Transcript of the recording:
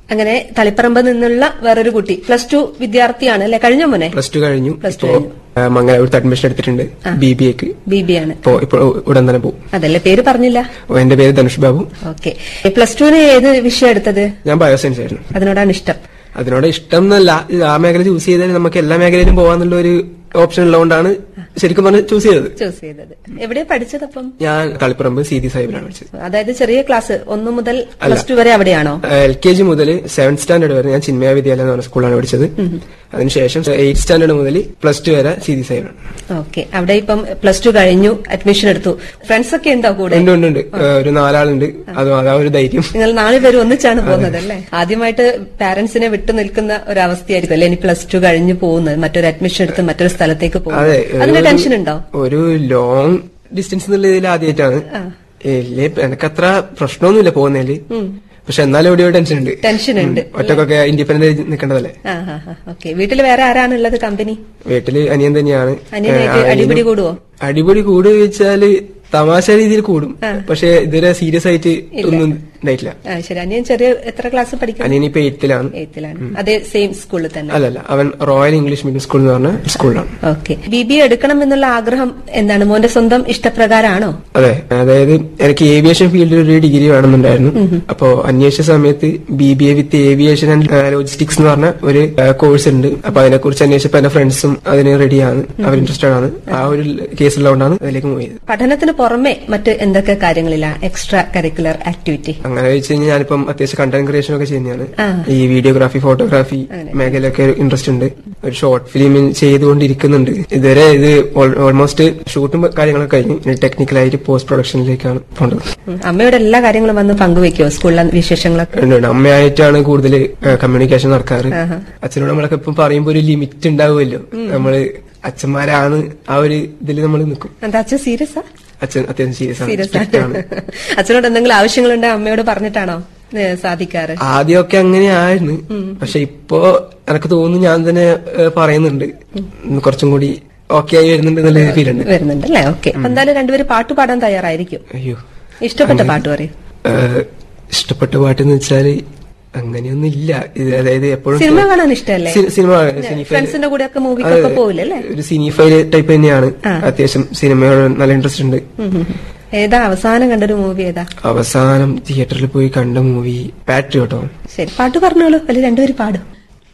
അങ്ങനെ തളിപ്പറമ്പ് നിന്നുള്ള വേറൊരു കുട്ടി പ്ലസ് ടു വിദ്യാർത്ഥിയാണ് അല്ലെ കഴിഞ്ഞ മോനെ പ്ലസ് ടു കഴിഞ്ഞു Plus two ഇപ്പോ ആ, മംഗലാപുരത്ത് അഡ്മിഷൻ എടുത്തിട്ടുണ്ട് ബി ബി എക്ക് ബി ബി ആണ് ഇപ്പോ ഇപ്പോൾ ഉടൻ തന്നെ പോകും അതല്ലേ പേര് പറഞ്ഞില്ല ഓ, എന്റെ പേര് ധനുഷ് ബാബു ഓക്കെ പ്ലസ് ടുവിന് ഏത് വിഷയം എടുത്തത് ഞാൻ ബയോസയൻസ് ആയിരുന്നു അതിനോടാണ് ഇഷ്ടം അതിനോട് ഇഷ്ടം എന്നല്ല ഇത് ആ മേഖല ചൂസ് ചെയ്താൽ നമുക്ക് എല്ലാ മേഖലയിലും പോകാന്നുള്ള ഒരു ഓപ്ഷൻ ഉള്ളതുകൊണ്ടാണ് ശരിക്കും പറഞ്ഞ് ചൂസ് ചെയ്തത് ചൂസ് ചെയ്തത് എവിടെയാ പഠിച്ചതപ്പം ഞാൻ കളിപ്പറമ്പ് സി ഡി സാഹിബിലാണ് പഠിച്ചത് അതായത് ചെറിയ ക്ലാസ് ഒന്നു മുതൽ പ്ലസ് ടു വരെ അവിടെയാണോ എൽ കെ ജി മുതൽ സെവൻത് സ്റ്റാൻഡേർഡ് വരെ ഞാൻ ചിന്മയ വിദ്യാലയം എന്ന് പറഞ്ഞ സ്കൂളാണ് പഠിച്ചത് അതിനുശേഷം എയ്ത്ത് സ്റ്റാൻഡേർഡ് മുതൽ പ്ലസ് ടു വരെ സി ഡി സാഹിബിലാണ് ഓക്കെ അവിടെ ഇപ്പം പ്ലസ് ടു കഴിഞ്ഞു അഡ്മിഷൻ എടുത്തു ഫ്രണ്ട്സ് ഒക്കെ ഉണ്ടോ കൂടെ ഉണ്ട് ഉണ്ട് ഉണ്ട് ഏ, ഒരു നാലാളുണ്ട് അത് അതാ ഒരു ധൈര്യം നിങ്ങൾ നാല് പേര് ഒന്നിച്ചാണ് പോകുന്നത് അല്ലേ ആദ്യമായിട്ട് പാരന്റ്സിനെ വിട്ടു നിൽക്കുന്ന ഒരു അവസ്ഥയായിരിക്കും അല്ലെ ഇനി പ്ലസ് ടു കഴിഞ്ഞു പോകുന്നത് മറ്റൊരു അഡ്മിഷൻ എടുത്ത് മറ്റൊരു സ്ഥലത്തേക്ക് അതെ പോകുന്നത് അതിന് ഒരു- ടെൻഷൻ ഉണ്ടോ ഒരു ലോങ് ഡിസ്റ്റൻസ് എന്നുള്ള ഇതിൽ ആദ്യമായിട്ടാണ് ഇല്ലേ എനിക്കത്ര പ്രശ്നമൊന്നുമില്ല പോകുന്നതില് പക്ഷെ എന്നാലും എവിടെയോ ടെൻഷൻ ഉണ്ട് ടെൻഷൻ ഉണ്ട് ഉം. ഒറ്റക്കൊക്കെ ഇൻഡിപെൻഡന്റ് നിൽക്കേണ്ടതല്ലേ ആ ഹാ ഹാ ഓക്കെ വീട്ടിൽ വേറെ ആരാണുള്ളത് കമ്പനി വീട്ടില് അനിയൻ തന്നെയാണ് അനിയനായിട്ട് ഏ, ആ, അടിപിടി അനിയനും- കൂടുവോ അടിപിടി കൂടുക ചോദിച്ചാല് തമാശ രീതിയിൽ കൂടും പക്ഷെ ഇതുവരെ സീരിയസ് ആയിട്ട് ഒന്നും ഉണ്ടായിട്ടില്ല ആ ശരി അനിയൻ ചെറിയ എത്ര ക്ലാസ് പഠിക്കുന്നു അനിയൻ ഇപ്പൊ എയ്ത്തിലാണ് എയ്ത്തിലാണ് അതേ സെയിം സ്കൂളിൽ തന്നെ അല്ലല്ല അവൻ റോയൽ ഇംഗ്ലീഷ് മീഡിയം സ്കൂൾ എന്ന് പറഞ്ഞ സ്കൂളിലാണ് ഓക്കെ ബി ബി എടുക്കണം എന്നുള്ള ആഗ്രഹം എന്താണ് മോന്റെ സ്വന്തം ഇഷ്ടപ്രകാരമാണോ അതെ അതായത് എനിക്ക് ഏവിയേഷൻ ഫീൽഡിൽ ഒരു ഡിഗ്രി വേണമെന്നുണ്ടായിരുന്നു അപ്പോ അന്വേഷിച്ച സമയത്ത് B B A with aviation and logistics എന്ന് പറഞ്ഞ ഒരു കോഴ്സ് ഉണ്ട് അപ്പൊ അതിനെ കുറിച്ച് അന്വേഷിച്ചപ്പോ എന്റെ ഫ്രണ്ട്സും അതിന് റെഡിയാണ് അവർ ഇൻട്രസ്റ്റഡ് ആണ് ആ ഒരു കേസുള്ളതുകൊണ്ടാണ് അതിലേക്ക് മൂവ് ചെയ്തത് പഠനത്തിന് പുറമെ മറ്റ് എന്തൊക്കെ കാര്യങ്ങളിലാണ് എക്സ്ട്രാ കരിക്കുലർ ആക്ടിവിറ്റി അങ്ങനെ വെച്ച് കഴിഞ്ഞാൽ ഞാനിപ്പം അത്യാവശ്യം കണ്ടന്റ് ക്രിയേഷൻ ഒക്കെ ചെയ്യുന്നതാണ് ആ. ഈ വീഡിയോഗ്രാഫി ഫോട്ടോഗ്രാഫി മേഖലയൊക്കെ ഇൻട്രസ്റ്റ് ഉണ്ട് ഒരു ഷോർട്ട് ഫിലിം ചെയ്തുകൊണ്ടിരിക്കുന്നുണ്ട് ഇതുവരെ ഇത് ഓൾമോസ്റ്റ് ഷൂട്ടും കാര്യങ്ങളൊക്കെ കഴിഞ്ഞു ഇനി ടെക്നിക്കലായിട്ട് പോസ്റ്റ് പ്രൊഡക്ഷനിലേക്കാണ് പോകേണ്ടത് ഉം. അമ്മയോട് എല്ലാ കാര്യങ്ങളും വന്ന് പങ്കുവെക്കുമോ സ്കൂളിലെ വിശേഷങ്ങളൊക്കെ ഉണ്ട്, ഉണ്ട്. അമ്മയായിട്ടാണ് കൂടുതൽ കമ്മ്യൂണിക്കേഷൻ നടക്കാറ് അച്ഛനോട് നമ്മളൊക്കെ ഇപ്പം പറയുമ്പോ ഒരു ലിമിറ്റ് ഉണ്ടാവുമല്ലോ നമ്മള് അച്ഛന്മാരാണ് ആ ഒരു ഇതിൽ നമ്മൾ നിൽക്കും എന്താ അച്ഛൻ സീരിയസാ അച്ഛൻ അത്യാവശ്യം സീരിയസ് ആണ് സീരിയസ് strict ആണ് അച്ഛനോട് എന്തെങ്കിലും ആവശ്യങ്ങളുണ്ട് അമ്മയോട് പറഞ്ഞിട്ടാണോ ഏ, സാധിക്കാറ് ആദ്യമൊക്കെ അങ്ങനെയായിരുന്നു പക്ഷെ ഇപ്പോ എനക്ക് തോന്നുന്നു ഞാൻ തന്നെ ഏഹ്, പറയുന്നുണ്ട് ഉം, കുറച്ചും കൂടി ഓക്കെ ആയി വരുന്നുണ്ട് എന്നുള്ള ഫീൽ ഉണ്ട് വരുന്നുണ്ട് അല്ലേ ഓക്കെ അപ്പൊ എന്തായാലും രണ്ടുപേരും പാട്ട് പാടാൻ തയ്യാറായിരിക്കും അയ്യോ ഇഷ്ടപ്പെട്ട പാട്ട് പറയും ഏഹ്, ഇഷ്ടപ്പെട്ട പാട്ടെന്ന് വെച്ചാല് അങ്ങനെയൊന്നും ഇല്ല ഇത് അതായത് എപ്പോഴും സിനിമ കാണാൻ ഇഷ്ടമല്ലേ സി- സിനിമ സിനിഫൈൽ ഫ്രണ്ട്സിന്റെ കൂടെ ഒക്കെ മൂവിക്കൊക്കെ പോവില്ലേ അല്ലേ ഒരു സിനിഫൈൽ ടൈപ്പ് തന്നെയാണ് അത്യാവശ്യം സിനിമയോട് നല്ല ഇൻട്രസ്റ്റ് ഉണ്ട് ഉം, ഉം, ഉം. ഏതാ അവസാനം കണ്ടൊരു മൂവി ഏതാ അവസാനം തിയേറ്ററിൽ പോയി കണ്ട മൂവി പാട്രിയോട്ടോ ശരി പാട്ട് പറഞ്ഞോളൂ അല്ലെ രണ്ടുപേരും പാടും